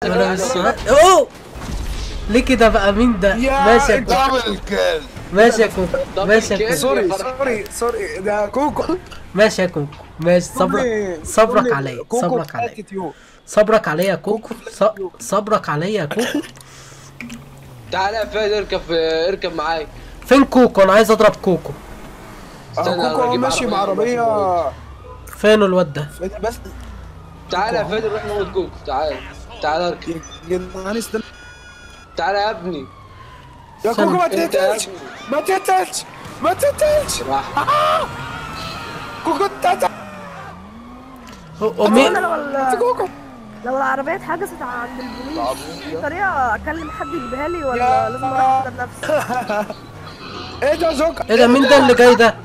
انا تعالى. مش عارف- اوه ليه كده بقى مين ده يا ماشي يا انت كوكو عامل الكلب ماشي يا كوكو دبل ماشي يا كيل. كوكو سوري يا فرح. سوري سوري ده كوكو ماشي يا كوكو ماشي صبرك سوري، صبرك سوري، عليا كوكو صبرك عليا attitude. صبرك عليا يا كوكو ص- صبرك عليا يا كوكو تعالى يا فهد اركب اركب معايا فين كوكو انا عايز اضرب كوكو آه، استنى، أنا كوكو هو بجيب ماشي عربية. بعربية فين الواد ده بس تعالى يا فهد نروح نموت كوكو تعالى تعالى اركب يا جدعان استنى تعالى يا ابني يا كوكو ما انت يا تقتلش ابني. ما تقتلش ما تقتلش راح كوكو تقتل هو- هو انا مين لو ال- كوكو لو العربية اتحجزت عند البوليس في طريقة اكلم حد يجيبها لي يا- ولا لازم اروح احضر نفسي ايه ده زوكا ايه ده مين ده اللي جاي ده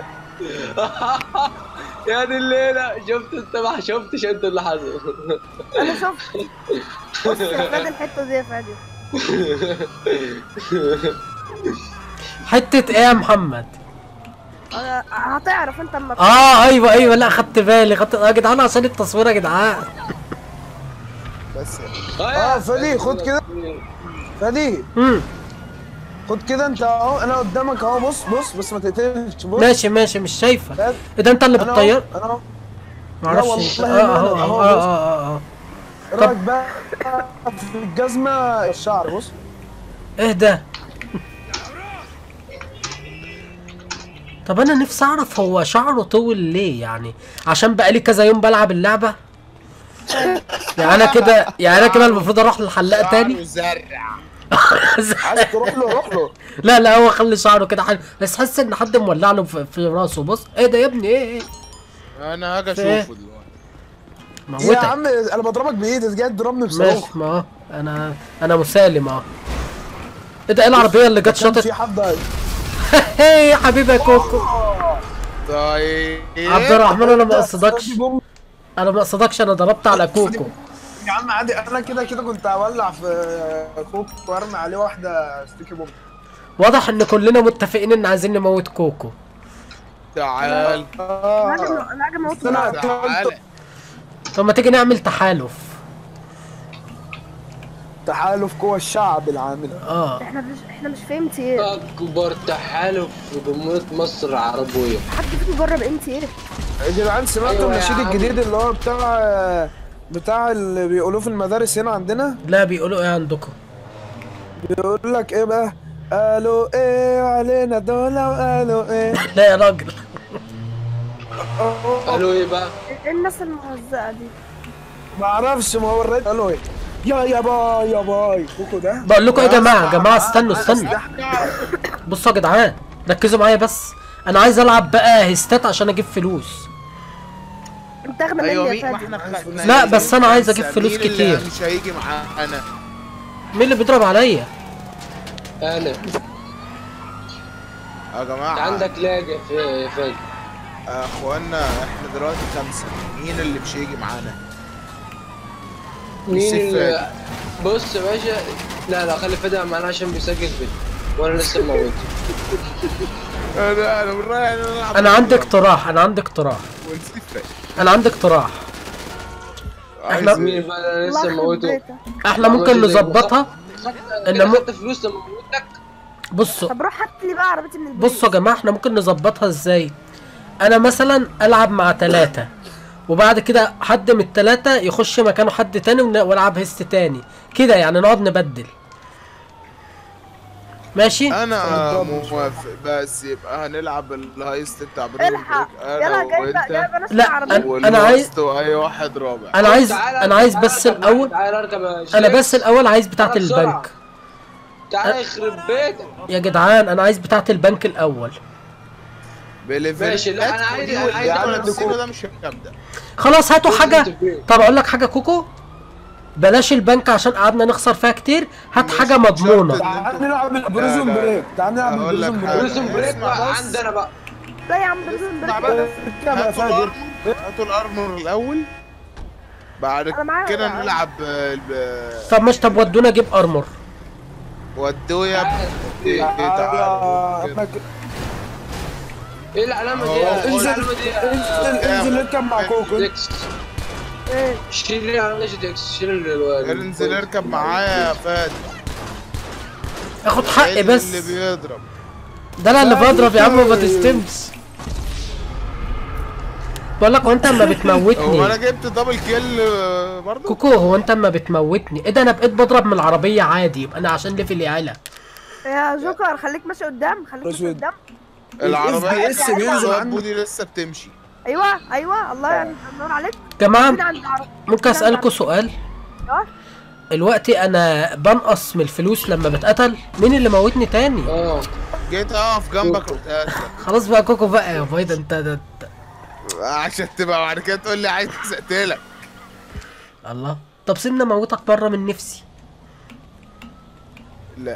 يا دي الليلة شفت انت ما شفتش انت اللي حصل انا شفت بص يا فادي الحتة دي يا فادي حتة ايه يا محمد انا هتعرف انت اما اه ايوه ايوه لا خدت بالي خدت يا جدعان عشان التصوير يا جدعان بس اه اه فادي خد كده فادي امم خد كده انت اهو انا قدامك اهو بص بص بس ما تقتلش بص ماشي ماشي مش شايفه فاد، ايه ده انت اللي انا اهو بتطير انا اهو معرفش والله اه ما اه أنا. اه أهو اه بص. اه اه ايه رايك بقى في الجزمة الشعر بص ايه ده طب انا نفسي اعرف هو شعره طول ليه يعني عشان بقالي كذا يوم بلعب اللعبه يعني انا كده يعني انا كده المفروض اروح للحلاق تاني زرع عايز تروح له روح له لا لا هو خلي شعره كده حلو بس حاسس ان حد مولع له في, في راسه بص ايه ده يا ابني ايه ايه انا هاجي في إيه؟ اشوفه دلوقتي يا موتك عم انا بضربك بايدي انت جاي تضربني بصاروخ ماشي ما هو انا انا مسالم اهو ايه ده ايه العربيه اللي جت كان شاطت في حد هي يا حبيبي يا كوكو طيب عبد الرحمن انا ما قصدكش في بوم. انا ما قصدكش انا ضربت على كوكو يا عم عادي انا كده كده كنت هولع في كوك وارمي عليه واحده ستيكي بوم واضح ان كلنا متفقين ان عايزين نموت كوكو تعال انا اه هاجي انا هاجي اموت أنا- معاك. تعال طب ما تيجي نعمل تحالف تحالف قوى الشعب العامل اه احنا مش احنا مش فاهم انت ايه اكبر تحالف في جمهورية مصر العربية حد فيكم جرب انت ايه يا جدعان سمعتوا أيوة يا النشيد عم. الجديد اللي هو بتاع بتاع اللي بيقولوه في المدارس هنا عندنا لا بيقولوا ايه عندكم بيقول لك ايه بقى قالوا ايه علينا دول وقالوا ايه لا يا راجل قالوا ايه بقى؟ ايه الناس المهزقة دي ما اعرفش ما هو الرد قالوا ايه يا يا باي يا باي كوكو ده بقول لكم ايه يا جماعه يا جماعه استنوا استنوا بصوا يا جدعان ركزوا معايا بس انا عايز العب بقى هيستات عشان اجيب فلوس انت اغنى مني ايوه يا مين ما فادي احنا خدنا لا، بس أنا عايز أجيب فلوس مين اللي كتير. مش هيجي معانا مين اللي بيضرب عليا انا يا جماعه عندك لاجة في فادي يا اخوانا احنا دلوقتي خمسه مين اللي مش هيجي معانا مين يوسف اللي بص يا باشا لا لا خلي فادي معانا عشان بيسجل فيديو وانا لسه موجود انا انا من رايي ان انا العب انا عندي اقتراح انا عندي اقتراح ونسيب فادي. انا عندي اقتراح عايز إحنا- مين بقى انا الله لسه يخرب موجود بيتك احنا ممكن نظبطها انا م- خدت فلوس لما موتك بصوا طب روح هات لي بقى عربيتي من البوليس بصوا يا جماعه احنا ممكن نظبطها ازاي انا مثلا العب مع ثلاثة وبعد كده حد من الثلاثة يخش مكانه حد تاني ون- والعب هيست تاني كده يعني نقعد نبدل ماشي انا موافق بس يبقى هنلعب الهايست بتاع بريم الحق بريك يلا انا جايبه وانت جايبه ناس لا، العربية أنا- أنا عايز- واللاست واي واحد رابع انا عايز تعالى- انا عايز تعالى بس اركب معايا، الاول تعالى اركب يا انا شيخ. بس الاول عايز بتاعه تعالى بسرعة. البنك تعالى يخرب بيتك يا جدعان انا عايز بتاعه البنك الاول بليفل ماشي، لا، أنا عايز- أنا عايز يا أعمل عم ديكور. ده مش هيبدا خلاص هاتوا حاجه فين؟ طب اقول لك حاجه كوكو بلاش البنك عشان قعدنا نخسر فيها كتير هات حاجه مضمونه تعال نلعب البروزون لا، لا. بريك تعال نلعب أقول لك البروزون حاجة. بريك بروسن بريك اسمع بقى بس. عندنا بقى لا يا عم ده لازم اسمع بريك. بقى كام يا هاتوا فادي الارمور هاتوا الارمور الاول بعد أنا معايا كده ولا- نلعب ال- طب ماشي طب ودونا اجيب ارمور ودوه يا ابني تعال تعالوا أمك- ايه العلامه دي أهو. ايه انزل العلامه دي انزل انزل اركب مع كوكو ديكس ايه شيل على الاجي اكس شيل ال- ال- انزل اركب معايا يا فادي اخد حقي اللي بس بيضرب ده انا اللي بضرب يا عم ما تستمش بقول لك هو انت اما هو انا بتموتني جبت دبل كيل آه، برضه كوكو هو انت اما بتموتني ايه ده انا بقيت بضرب من العربيه عادي يبقى انا عشان ليفلي اعلى يا جوكر خليك ماشي قدام خليك ماشي أسود. قدام العربيه ال SBS بينزل الواد عنه. بودي لسه بتمشي ايوه ايوه الله يعني ينور عليك جماعه كده عند العربية ممكن اسالكوا سؤال اه دلوقتي انا بنقص من الفلوس لما بتقتل مين اللي موتني تاني اه جيت اقف جنبك وقتلك خلاص بقى كوكو بقى يا فايد انت ده ده- عشان تبقى بعد كده تقول لي عايز اقتلك الله طب سيبني اموتك بره من نفسي لا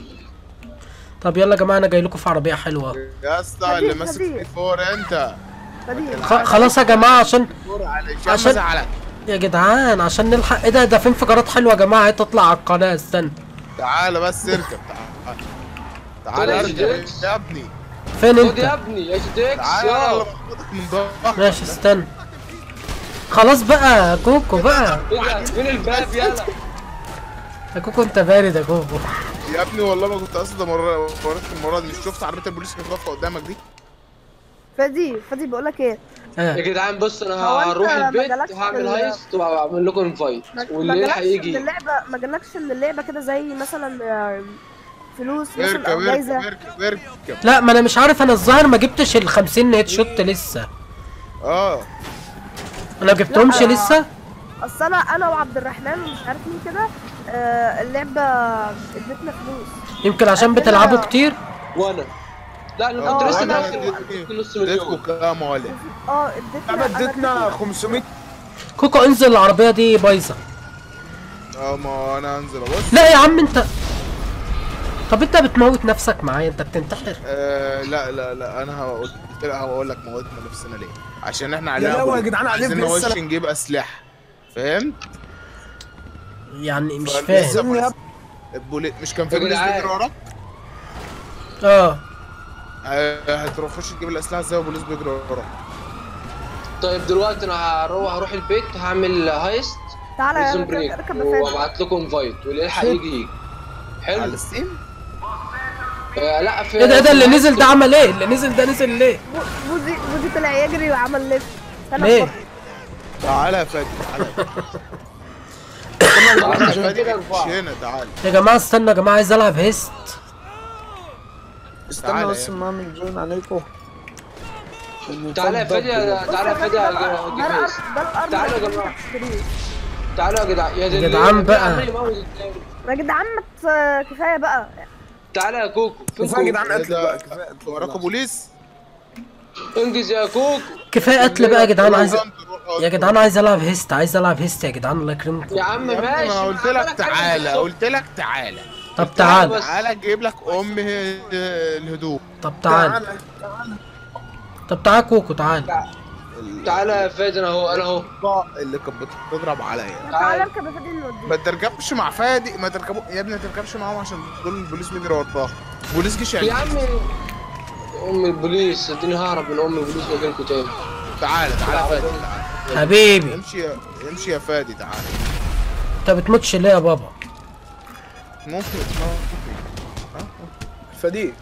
طب يلا يا جماعه انا جاي لكم في عربيه حلوه يا اسطى اللي خديج، ماسك خديج. في فور انت فدي خ- خلاص يا جماعه عشان فور علشان عشان- ما ازعلك يا جدعان عشان نلحق ايه ده ده في انفجارات حلوه يا جماعه عايز تطلع على القناه استنى تعالى بس اركب تعالى تعالى طلع اركب جديد. يا ابني فين خد يا انت ابني ايش اكس تعالى انا يا اللي باخدك من ظهرك ماشي استنى خلاص بقى كوكو بقى ايه ده فين الباب يلا يا كوكو انت بارد يا كوكو يا ابني والله ما كنت قصدي مرة وريتك المرة دي مش شفت عربية البوليس كانت واقفة قدامك دي فدي فدي بقول لك ايه يا اه جدعان بص انا هو أنت هروح ما البيت جالكش وهعمل ال- هايست وهعمل لكم انفايت ما ما والليل جالكش من هيجي اللعبه ما جالكش من اللعبه كده زي مثلا آه، فلوس مثلا اركب او اركب جايزه اركب اركب لا ما انا مش عارف انا الظاهر ما جبتش ال 50 هيد شوت لسه اه انا ما جبتهمش لا. لسه اصل انا انا وعبد الرحمن ومش عارف مين كده آه، اللعبه ادتنا فلوس يمكن عشان بتلعبوا كتير وانا لا انا آه، كنت لسه أنا داخل اديتني- كنت نص اديتكوا مليون كام ولا اه ادتنا لعبة أنا ادتنا 500 كوكو انزل العربيه دي بايظه اه ما انا انزل ابص لا يا عم انت طب انت بتموت نفسك معايا انت بتنتحر آه لا لا لا انا هقول لا هقول لك موتنا نفسنا ليه عشان احنا يا علينا لهوي يا بوليس. جدعان، عليك عايزين نخش بالسلام. نجيب اسلحة فهمت؟ يعني مش فلسه فاهم نزلني يا البوليس مش كان في يا بوليس جدعان. بيجري وراك؟ اه آه، هتروح تخش تجيب الاسلحة ازاي والبوليس بيجري وراك؟ طيب دلوقتي انا هروح هروح البيت هعمل هايست تعالى بريزون يا بريك اركب بفادي وابعت لكم انفايت واللي يلحق يجي يجي على حلو الستيم؟ آه لا في ايه ده ايه ده اللي نزل ده عمل ايه اللي نزل ده نزل ليه بو- بوزي بوزي طلع يجري وعمل لف أنا ليه بطل. تعالى يا فادي تعالى يا فادي. تعالى يا فادي مش هنا تعالى يا جماعه استنى يا جماعه عايز العب هيست استنى تعالى بس يا ما اعمل جوين عليكم تعالى يا فادي تعالى يا فادي ده اجيب الأرض- هايست ده الارض تعالوا يا اللي جماعة. تشتريه. تعالوا يا جدعان يا يا جدعان بقى. عمال يموت التاني. يا جدعان ما ت- كفايه بقى تعالى يا كوكو فين كفايه يا كوكو؟ جدعان ايه قتل ده بقى كفايه انتوا وراكوا بوليس؟ انجز يا كوكو كفايه قتل بقى يا جدعان عايز روح انت، روح يا انت. جدعان عايز العب هيست عايز العب هيست يا جدعان الله يكرمكم يا عم يا ابني ماشي ما قلت عمال لك أتكلم تعالى الصبح. قلت لك تعالى طب تعالى تعال بس. تعالى اجيب لك ام ه- الهدوم طب تعال تعالى طب تعال كوكو تعال تعالى يا فادي انا اهو انا اهو الطاق اللي كانت بتضرب عليا تعالى اركب يا فادي نوديك ما تركبش مع فادي ما تركبوا يا ابني ما تركبش معاهم عشان دول البوليس بيجري وراها بوليس جيش يا يعني عم ام البوليس اديني ههرب من ام البوليس واجيلكوا تاني تعالى تعالى يا فادي تعالى حبيبي امشي يا امشي يا فادي تعالى انت بتموتش ليه يا بابا ممكن ممكن فدي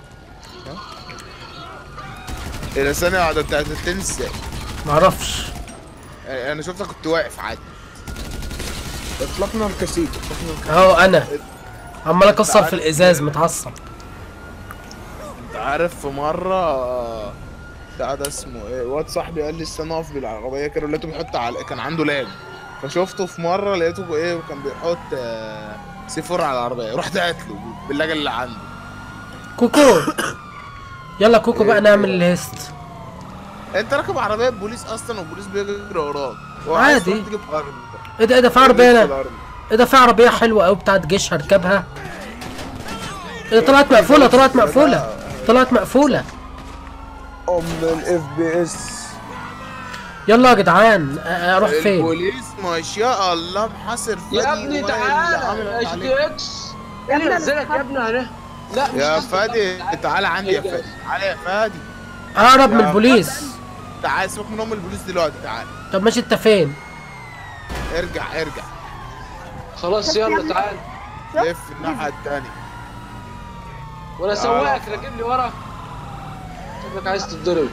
الى ثانية واحدة انت هتتني ازاي؟ معرفش انا شفتك كنت واقف عادي اطلقنا الكاسيت اطلقنا الكاسيت اهو انا عمال اكسر في الازاز متعصب انت عارف في مرة بتاع ده اسمه ايه واد صاحبي قال لي استنى اقف بالعربية كده لقيته بيحط على كان عنده لاج فشفته في مرة لقيته ايه وكان بيحط آه، سيفور على العربية رحت قاتله باللاج اللي عنده كوكو يلا كوكو بقى نعمل الهيست انت راكب عربية بوليس اصلا والبوليس بيجري وراك عادي. وعايز تجيب ارض ايه ده ايه ده في عربيه انا ايه ده في عربيه حلوه قوي بتاعت جيش هركبها ايه ده طلعت مقفوله طلعت مقفوله طلعت مقفوله ام الاف بي اس يلا يا جدعان أ- اروح فين البوليس ما شاء الله محاصر فادي يا ابني وائل اللي عامل تعالى اتش عليك. تي اكس يا ابني ايه أنا نزلك يا ابني هنا لا مش يا قصدي. فادي تعالى عندي يا فادي تعالى يا فادي اهرب من يا البوليس تعالى سيبك من ام البوليس دلوقتي تعالى طب ماشي انت فين ارجع ارجع خلاص يلا تعال شوف. لف الناحيه الثانيه وانا سواقك راكب لي ورا شكلك عايز تتضرب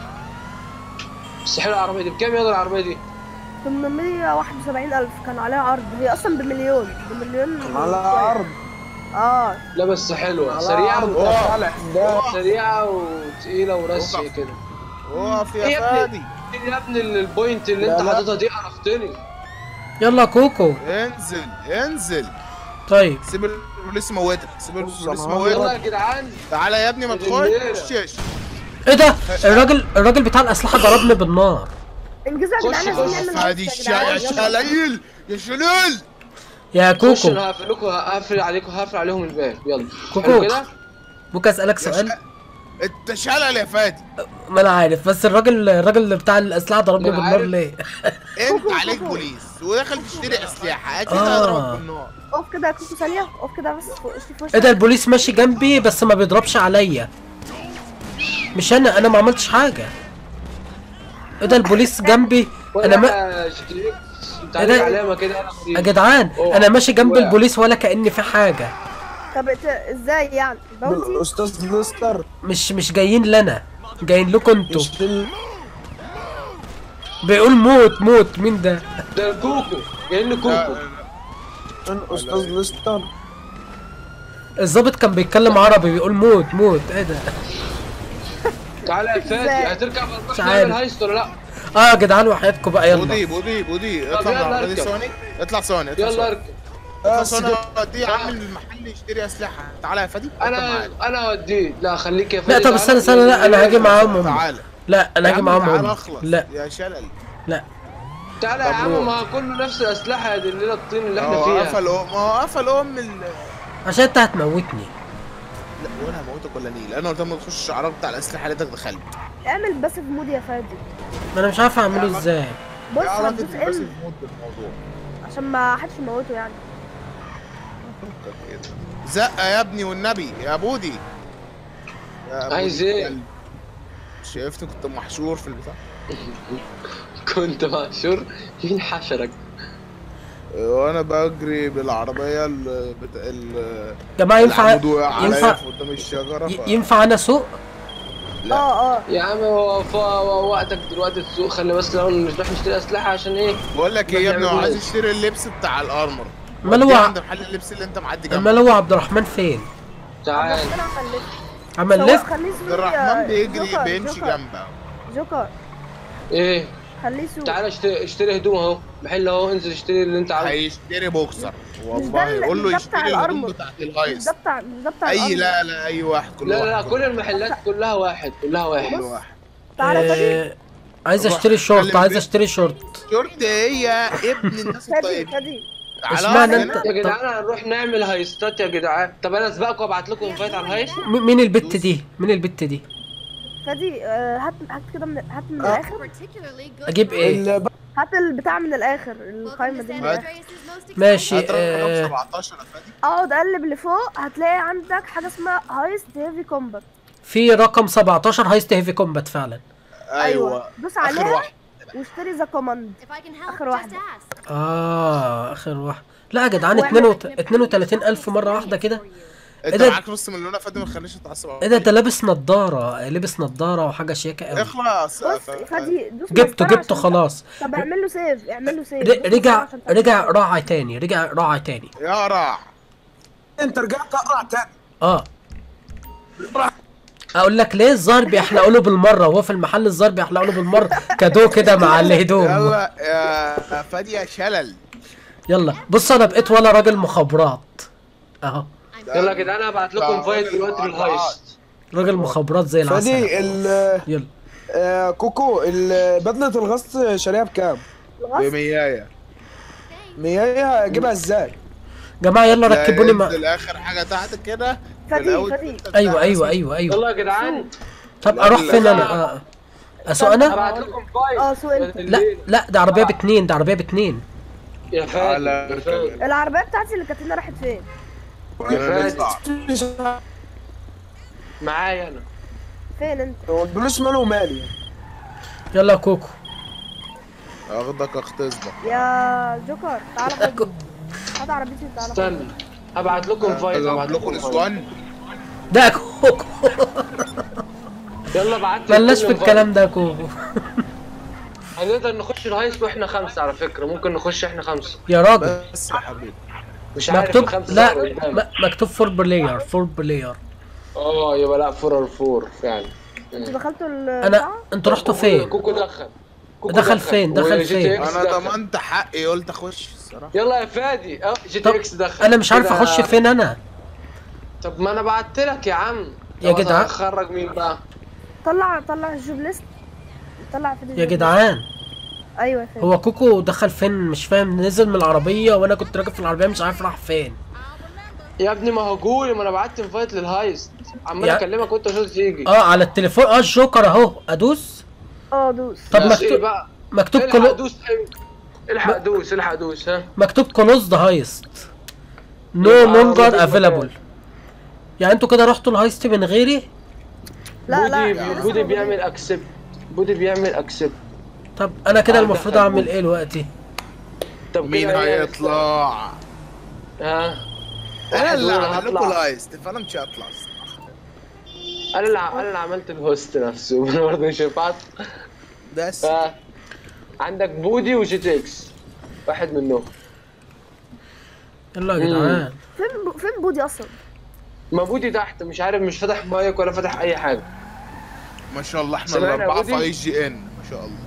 بس حلوه العربيه دي بكام يلا العربيه دي 871 ألف كان عليها عرض هي أصلا بمليون بمليون على عرض اه لا بس حلوه على سريعه عرض و... يا صالح ده سريعه وتقيله وراسيه وقف. كده اقف إيه يا يا ابني؟ فادي يا ابني البوينت اللي لا، انت لا. حاططها دي عرفتني يلا كوكو انزل انزل طيب سيب البوليس يموتك سيب بص البوليس يا معلم. يلا يموتك يا جدعان تعالى يا ابني ما الليلة. تخشش ايه ده الراجل الراجل بتاع الاسلحه ضربني بالنار انجزوا يا خش، جدعان خش. عايزين نعمل فادي هايست يا الشا- يا جدعان. يلا. شليل يا شليل يا خش كوكو انا هقفل لكم هقفل عليكم هقفل عليهم الباب يلا كوكو. حلو كده ممكن اسالك يا سؤال ش- انت شلل يا فادي ما انا عارف بس الراجل الراجل بتاع الاسلحه ضربني ما أنا بالنار عارف. ليه انت عليك بوليس وداخل تشتري اسلحه اكيد آه. هيضربك بالنار اقف كده يا كوكو ثانية اقف كده بس في وشي في وشك ايه ده البوليس ماشي جنبي بس ما بيضربش عليا مش انا انا ما عملتش حاجه ايه ده البوليس جنبي انا ما ما شريك انت إيه ده؟ عليك علامه كده انا يا مريض. جدعان أوه. انا ماشي جنب وقع. البوليس ولا كاني في حاجه طب إت- ازاي يعني باونتي الاستاذ ليستر مش مش جايين لنا جايين لكم انتوا يشتري بيقول موت موت مين ده ده الكوكو جايين لي كوكو الاستاذ ليستر الظابط كان بيتكلم عربي بيقول موت موت ايه ده تعالى يا فادي إزاي؟ هتركب مش هنروح عارف. نعمل هايست ولا لا اه يا جدعان وحياتكم بقى يلا بودي بودي بودي طب اطلع من يلا العربيه دي اركب. ثواني اطلع ثواني اطلع يلا ثواني اركب اطلع بس ثواني كده. دي عامل المحل يشتري اسلحه تعالى يا فادي اركب انا معايا. انا هوديك لا خليك يا لا فادي طب استنى استنى لا انا هاجي معاهم تعالى لا انا يا هاجي عم معاهم تعالى هم. اخلص لا يا شلل لا تعالى يا طب عم روح. ما كله نفس الاسلحه يا دي الليله الطين اللي احنا هو فيها قفل ام ما هو قفل ام ال عشان انت هتموتني لا ولا هموتك ولا نيل انا قلت لما تخش العربيه بتاع الاسلحه لقيتك دخلت اعمل بس في مود يا فادي ما انا مش عارف اعمله ازاي بص يا عربية هتدوس بس ام مود بالموضوع عشان ما حدش يموته يعني فكك كده. زقه يا ابني والنبي يا بودي يا بودي عايز ايه؟ كلب. شايفتني كنت محشور في البتاع كنت مقشور مين حشرك وانا بجري بالعربيه ال بتا... ال جماعه ينفع العمود وقع عليا ينفع في قدام الشجره ي- ف... ينفع انا اسوق لا. اه اه يا عم هو ف- هو وقتك دلوقتي تسوق خلي بس لو مش رايح نشتري اسلحه عشان ايه بقول لك ايه يا ابني هو بنعمل عايز إيه؟ يشتري اللبس بتاع الارمر امال وديه هو عند محل اللبس اللي انت معدي جنبه امال هو عبد الرحمن فين تعال انا خليك عمل سواق ليفت خليه يسوق عبد الرحمن يا بيجري جوكر، بيمشي جوكر، جنبه جوكر ايه خليه يسوق تعال اشتري اشتري هدوم اهو محل اهو انزل اشتري اللي انت عاوزه هيشتري بوكسر ده والله ال- قول له ده بتاع يشتري الهدوم الأرمر. بتاعت مش الهايس ده بتاع مش ده بتاع اي الأرض. لا لا اي واحد كل لا واحد لا لا كل المحلات كلها واحد كلها واحد كل واحد تعالى يا فادي آه عايز روح اشتري شورت خلي عايز البيت. اشتري شورت شورت هي ابن الناس فادي الطيبين فادي تعالى اشمعنى اقف انت هنا. يا جدعان هنروح نعمل هايستات يا جدعان طب انا اسبقكم وابعت لكم انفايت على الهايست م- مين البت دي مين البت دي فادي آه، هات هات كده من هات من آه. الاخر اجيب ايه ال- هات البتاع من الاخر القايمه دي من الآخر. ماشي هات رقم آه 17 يا فادي اقعد قلب لفوق هتلاقي عندك حاجه اسمها هايست هيفي كومبات في رقم 17 هايست هيفي كومبات فعلا ايوه دوس اخر عليها واحد واشتري ذا كوماند اخر واحده اه اخر واحد لا يا جدعان واعمل- 32 الف مره واحده كده انت ده؟ معاك نص مليون يا فادي ما تخليش تتعصب ايه ده ده لابس نضاره لابس نضاره وحاجه شياكه قوي اخلص بص فادي دوس جبته مسطرة جبته عشان- خلاص طب اعمل له سيف اعمل له سيف ر- دوس رجع مسطرة عشان تعمل رجع سيف. راعي تاني رجع راعي تاني يا رع انت رجعت اقرع تاني اه اقول لك ليه الظاهر بيحلقوا له بالمره وهو في المحل الظاهر بيحلقوا له بالمره كادو كده مع الهدوم يلا يا فادي يا شلل يلا بص انا بقيت ولا راجل مخابرات اهو يلا يا جدعان هبعت لكم انفايت دلوقتي بالهايست راجل مخابرات زي العسل فادي ال يلا آه، كوكو ال- بدلة الغص شاريها بكام؟ الغصب بمياية مياية اجيبها ازاي؟ جماعه يلا ركبوني مع انزل اخر حاجه تحت كده فادي بالأول فادي تلت ايوه ساعة ايوه بس. ايوه ايوه يلا يا جدعان طب لا، اروح لا. فين انا آه. اسوق انا هبعت لكم انفايت اه سوق انت لا لا ده عربيه باتنين ده عربيه باتنين يا فادي تعالى يا اركب فادي. العربيه بتاعتي اللي كانت هنا راحت فين أنا نطلع. معايا انا فين انت البوليس ماله ومالي يلا يا كوكو اخدك اغتصبك يا جوكر تعالى خد هات عربيتي تعالى خد. استنى هبعت لكم فايت هبعت اجيب لكم لكم فايت نسوان ده كوكو يلا بعت لي بلاش في كل فايت. الكلام ده يا كوكو هنقدر نخش الهايست واحنا خمسة على فكرة ممكن نخش احنا خمسة يا راجل بس يا حبيبي مش عارف مكتوب خمسة لا صاروا قدام. م- مكتوب فور بلاير فور بلاير اه يبقى لا فور اور فور فعلا انتوا دخلتوا ال انا انتوا رحتوا فين كوكو دخل كوكو دخل فين؟ دخل وجي تي فين؟ إكس انا دخل. ضمنت حقي قلت اخش الصراحه يلا يا فادي اه جي طب تي اكس دخل انا مش عارف كده- اخش فين انا طب ما انا بعت لك يا عم يا طب جدعان. هخرج مين بقى طلع طلع الجوب ليست طلع في يا جدعان ايوه يا فندم هو كوكو دخل فين مش فاهم نزل من العربيه وانا كنت راكب في العربيه مش عارف راح فين يا ابني ما هو جولي ما انا بعت انفايت للهايست عمال يا- اكلمك وانت مش راضي تيجي اه على التليفون اه الجوكر اهو ادوس اه دوس طب بس ايه مكتوب بقى مكتوب الحق كلو دوس الحق دوس الحق دوس ها مكتوب كلوز ذا هايست نو يبقى لونجر مفيش افيلابل مكان. يعني انتوا كده رحتوا الهايست من غيري لا لا بودي لسه بودي موجودين. بيعمل اكسبت بودي بيعمل اكسبت طب انا كده آه، المفروض دخل اعمل بودي. ايه دلوقتي طب مين كده إيه؟ هيطلع ها انا واحد اللي وأنا عامل لكم هطلع. الهايست فانا مش هطلع انا اللي انا اللي عملت الهوست نفسه انا برضه مش ينفع بس ف عندك بودي وجي تي اكس واحد منهم يلا يا مم. جدعان فين بو- فين بودي اصلا ما بودي تحت مش عارف مش فاتح مايك ولا فاتح اي حاجه ما شاء الله احنا سمعنا الاربعه بودي؟ في اي جي ان ما شاء الله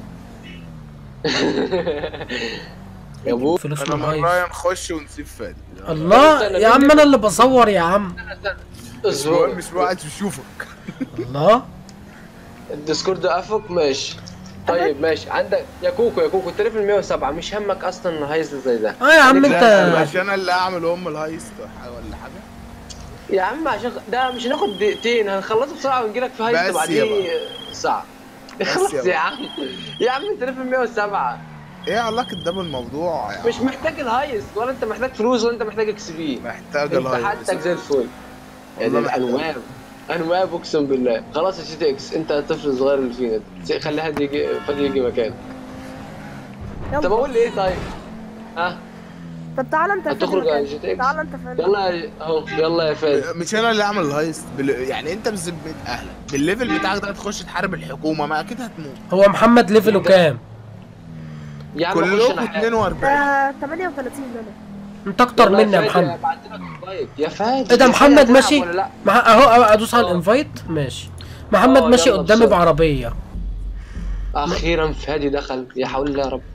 يا بو فلوس انا من من الهايست رايي نخش ونسيب فادي الله أنت يا عم نبيل- انا اللي بصور يا عم مش اصبر مش وقت يشوفك الله الديسكورد قفك ماشي طيب ماشي عندك يا كوكو يا كوكو التليفون 107 مش همك اصلا هايز زي ده اه يا عم خليك انت لا، مش انا اللي اعمل ام الهايست ولا حاجه يا عم عشان ده مش هناخد دقيقتين هنخلصه بسرعه ونجيلك في هايست بس بعديه يا ساعه بس خلاص يا يا عم يا عم التليفون 107 ايه علاقه ده بالموضوع يعني مش محتاج الهايست ولا انت محتاج فلوس ولا انت محتاج اكس بي محتاج انت الهايست حالتك زي الفل يا دي والله محتاج. الانواب انواب اقسم بالله خلاص يا سي تي اكس انت الطفل الصغير اللي فينا ده. خلي حد يجي فادي يجي مكانك طب يلا اقول لي ايه طيب ها طب تعالى انت يا هتخرج فادي على مكاني. جي تي اكس؟ تعالى انت فادي يلا يا- اهو يلا يا فادي مش انا اللي اعمل الهايست بال... يعني انت بذمه اهلك بالليفل بتاعك ده هتخش تحارب الحكومه ما اكيد هتموت هو محمد ليفله كام يا عم خش كلكم انا حاجة. 42 آه 38 انا انت اكتر والله مني يا فادي محمد بعت لك invite. يا فادي ايه ده يا محمد فادي ماشي هتلعب ولا لا مع اهو اهو ادوس على اه. الانفايت ماشي محمد اه، ماشي يلا قدامي بسرعة. بعربيه اخيرا فادي دخل يا حول الله يا رب